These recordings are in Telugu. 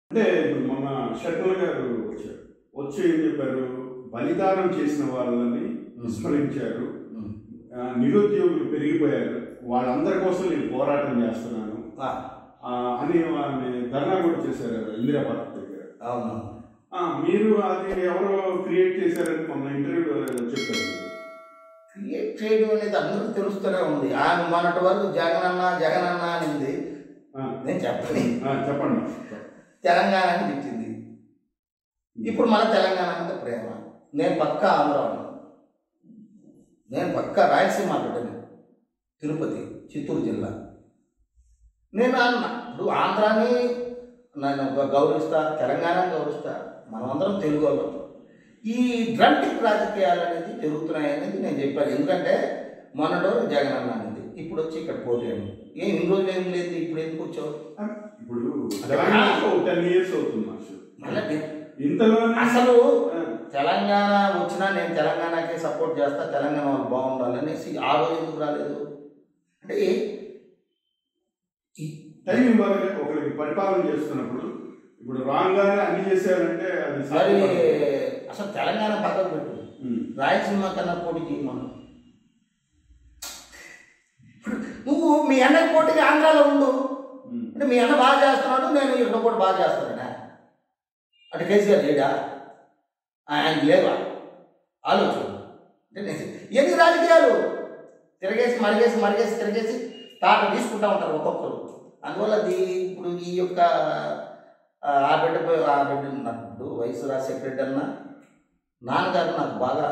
అంటే ఇప్పుడు మొన్న షర్మిల గారు వచ్చారు వచ్చి ఏం చెప్పారు బలిదానం చేసిన వాళ్ళని విస్మరించారు ఉమ్. ఆ, నిరుద్యోగులు పెరిగిపోయారు వాళ్ళందరి కోసం నేను పోరాటం చేస్తున్నాను ఆ, ఆ, అని ఆమె ధర్నా కూడా చేశారు ఇందిరా పార్క్ దగ్గర అవును ఆ, మీరు అది ఎవరో క్రియేట్ చేశారని మొన్న ఇంటర్వ్యూలో చెప్పారు మీరు. క్రియేట్ చేయడం అనేది అందరికీ తెలుస్తూనే ఉంది ఆమె మొన్నటి వరకు జగనన్న జగనన్న అనింది ఆ, నేను చెప్పని ఆ, చెప్పండి తెలంగాణ అని తిట్టింది ఇప్పుడు మన తెలంగాణ మీద ప్రేమ నేను పక్క ఆంధ్రాను నేను పక్క రాయలసీమ బిడ్డని తిరుపతి చిత్తూరు జిల్లా నేను అన్న ఇప్పుడు ఆంధ్రాని నేను గ- గౌరవిస్తా తెలంగాణని గౌరవిస్తా మనమందరం తెలుగు వాళ్ళం ఈ డ్రంటిక్ రాజకీయాలు అనేది జరుగుతున్నాయి అనేది నేను చెప్పాను ఎందుకంటే మొన్నటో జగన్ అన్న అనేది ఇప్పుడు వచ్చి ఇక్కడ పోటీ అని ఏం ఇన్ని రోజులు ఏం లేదు ఇప్పుడు ఎందుకు వచ్చావు ఇప్పుడు తెలంగాణకు టెన్ ఇయర్స్ అవుతుంది మాస్టర్ మళ్ళీ నేను- ఇంతలోనే అసలు ఆ, తెలంగాణ వచ్చినా నేను తెలంగాణకే సపోర్ట్ చేస్తా తెలంగాణ వాళ్ళు బాగుండాలి అనేసి ఆ రోజు ఎందుకు రాలేదు అంటే ఈ- టైం ఇవ్వాలి ఒకరికి పరిపాలన చేస్తున్నప్పుడు ఇప్పుడు రాగానే అన్ని చేశారంటే అది మరి సాధ్యపడదు. అసలు తెలంగాణ పక్కకు పెట్టు ఉమ్. రాయలసీమ కన్నా పోటీ చేయమను ఇప్పుడు నువ్వు మీ అన్నకి పోటీగా ఆంధ్రాలో ఉండు ఉమ్. అంటే మీ అన్న బాగా చేస్తున్నాడు నేను ఇక్కడ కూడా బాగా చేస్తానా అంటే కేసీఆర్ లేడా ఆయన లేవా ఆలోచన అంటే నేను ఎన్ని రాజకీయాలు తిరగేసి మరిగేసి మరిగేసి తిరగేసి తాట తీసుకుంటా ఉంటారు ఒక్కొక్కరు అందువల్ల దీ ఇప్పుడు ఈ యొక్క ఆ, ఆ బిడ్డ పై- ఆ బిడ్డ నాకు ఇప్పుడు వయసు రాజశేఖర రెడ్డి అన్న నాన్నగారు నాకు బాగా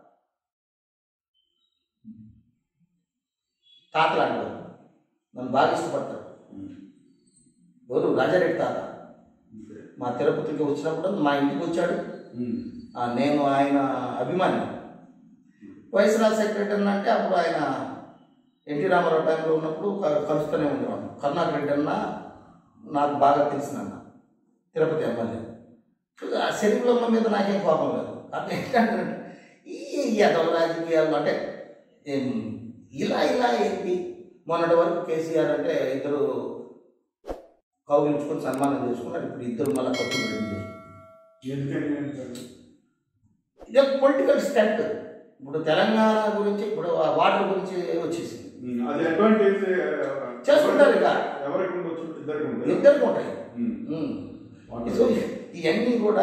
తాతలాంటి నన్ను బాగా ఇష్టపడతారు ఉమ్. ఎవరు రాజారెడ్డి తాత అంతే. మా తిరుపతికి వచ్చినప్పుడు మా ఇంటికి వచ్చాడు ఉమ్. ఆ, నేను ఆయన అభిమాని వయసు రాజశేఖర రెడ్డి అన్న అంటే అప్పుడు ఆయన ఎన్టీ రామారావు టైంలో ఉన్నప్పుడు క- కలుస్తూనే ఉండేవాడు కరుణాకర్ రెడ్డి అన్న నాకు బాగా తెలిసిన అన్న తిరుపతి ఎమ్మెల్యే ఆ శరీరంలో మీద నాకేం కోపం లేదు అట్లా ఏంటంటే ఈ యదవ రాజకీయాలు అంటే ఏం ఇలా ఇలా ఏంటి మొన్నటి వరకు కేసీఆర్ అంటే ఇద్దరు కౌగిలించుకొని సన్మానం చేసుకున్నారు ఇప్పుడు ఇద్దరు మళ్ళీ కొత్త రెడ్డి ఎందుకని అంటారు? ఇదే పొలిటికల్ స్టంట్ ఇప్పుడు తెలంగాణ గురించి ఇప్పుడు ఆ వాటర్ గురించి వచ్చేసింది ఉమ్. అది అడ్వాంటేజ్ చేసుకుంటారు ఇక. ఎవరికి ఉండొచ్చు ఇద్దరికి ఉండదు ఇద్దరికి ఉంటాయి ఉమ్. ఉమ్. వాటర్. సో ఇవన్నీ కూడా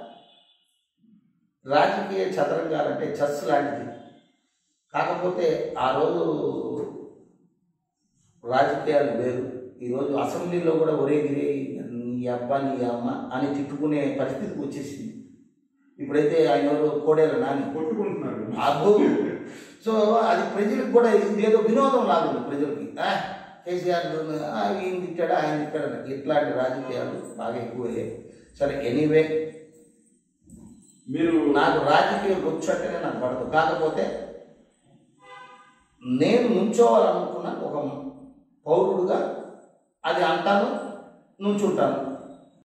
రాజకీయ చదరంగాలు అంటే చెస్ లాంటిది కాకపోతే ఆ రోజు రాజకీయాలు వేరు ఈరోజు అసెంబ్లీలో కూడా ఒరే గిరి నీ అబ్బా నీ అమ్మ అని తిట్టుకునే పరిస్థితికి వచ్చేసింది ఇప్పుడైతే ఆయన ఎవరు కోడేరు నాని కొట్టుకుంటున్నారు అబ్బో సో అది ప్రజలకు కూడా ఇది ఏదో వినోదం లాగుంది ప్రజలకి ఆ, కేసీఆర్ ఆ, ఈయన తిట్టాడు ఆయన తిట్టాడు అని. ఇట్లాంటి రాజకీయాలు బాగా ఎక్కువయ్యాయి సరే ఎనీవే మీరు నాకు రాజకీయం వచ్చంటేనే నాకు పడదు కాకపోతే నేను నుంచోవాలనుకున్న ఒక పౌరుడుగా అది అంటాను నుంచుంటాను